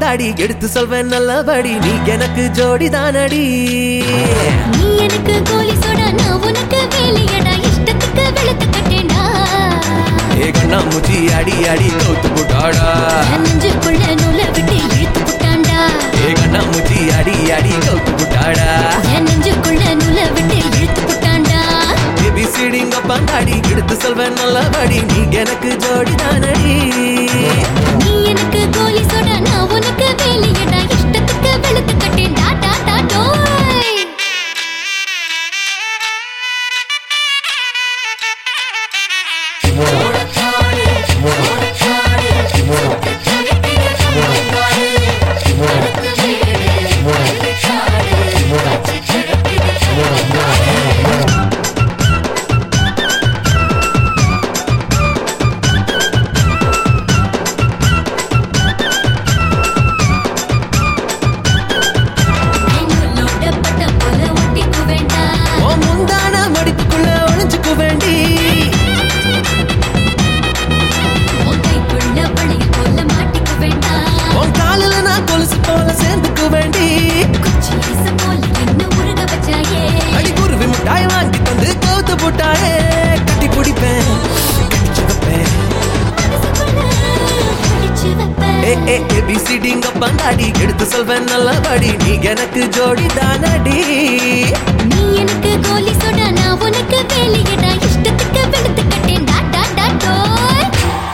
பந்தாடி எடுத்து சொல்வேன் நல்லபடி நீ எனக்கு ஜோடி தானடி நீ எனக்கு கோலி சோடா நான் உனக்கு வேலையடா இஷ்டத்துக்கு வெளுத்து கட்டேன்டா ஏ கண்ணா முச்சி அடி அடி தோத்து போட்டாடா என் நெஞ்சுக்குள்ள நூலை விட்டு இழுத்து புட்டான்டா ஏ கண்ணா முச்சி அடி அடி தோத்து போட்டாடா என் நெஞ்சுக்குள்ள நூலை விட்டு இழுத்து புட்டான்டா ஏபிசிடிங்க பந்தாடி எடுத்து சொல்வேன் நல்லபடி நீ எனக்கு ஜோடி தானடி நீ எனக்கு கோலி சோடா நான் உனக்கு வேலையடா இஷ்டத்துக்கு வெளுத்து கட்டேன்டா டா டா டோய் நூலோட பட்டம் போல ஒட்டிக்க வேண்டாம் ஓ முந்தான மடிப்புக்குள்ள ஒளிஞ்சுக்கு வேண்டி உன் கைக்குள்ள வளையல் போல மாட்டிக்க வேண்டாம் உன் காலில் நான் கொலுசு போல சேர்ந்துக்கு வேண்டி குச்சி ஐச போல என்ன உருக வச்சாயே அடி குருவி மிட்டாய் வாங்கி தந்து கவுத்து போட்டாயே கட்டி பிடிப்பேன் கடிச்சு வைப்பேன் பிடிச்சு ஏ வைப்பேன் ஏ ஏபிசிடிங்க பந்தாடி எடுத்து சொல்வேன் நல்லபடி நீ எனக்கு ஜோடி தானடி நீ எனக்கு கோலி சோடா நான் உனக்கு வேலையடா இஷ்டத்துக்கு வெளுத்து கட்டேன் டா டா டா டோய்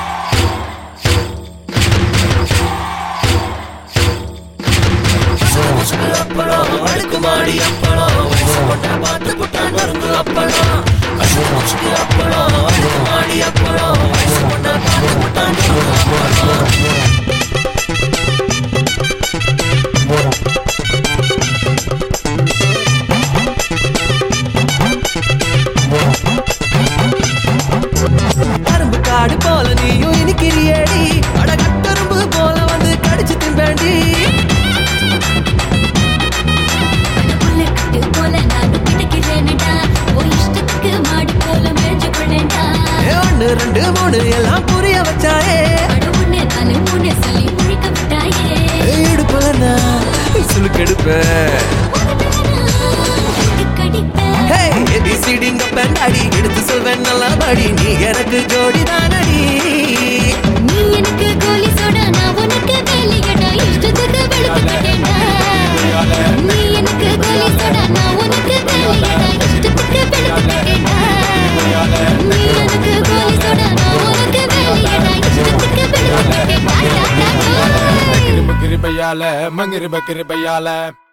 அப்பளம் அடுக்குமாடி அப்பளம் வயசு கொண்டா பார்த்து புட்டான் மருந்து அப்பளம் கசு முச்சுக்கு அப்பளம் அடுக்குமாடி அப்பளம் வயசு கொண்டா பார்த்து புட்டான் மருந்து அப்பளம் கரும்பு காடு போல நீயும் இனிக்கிறியேடி அட கட்டரும்பு போல வந்து கடிச்சு திம்பேண்டி புள்ள கட்டு போல நானும் கிடக்கிறேனடா ஓ இஷ்டத்துக்கு மாடு போல மேய்ஞ்சு கொள்ளேன்டா ஏ ஒண்ணு ரெண்டு மூணு எல்லாம் புரிய வச்சாயே அட ஒண்ணு நாலு மூணு சொல்லி முழிக்க விட்டாயே இடுப்புல நான் சுழுக்கெடுப்பேன் கடிப்பேன் ஹே ஏபிசிடிங்க பெண்டாடி எடுத்து சொல்வேன் நல்லபடி நீ எனக்கு ஜோடி தானடி நீ எனக்கு கோலி சோடா நான் உனக்கு வேலையடா இஷ்டத்துக்கு வெளுத்து கட்டேன்டா நீ எனக்கு கோலி சோடா நான் உனக்கு வேலையடா இஷ்டத்துக்கு வெளுத்து கட்டேன்டா நீ எனக்கு கோலி சோடா நான் உனக்கு வேலையடா இஷ்டத்துக்கு வெளுத்து கட்டேன்டா டா, டா, டா. கிருப கிருபையால மங்கிருப கிருபையால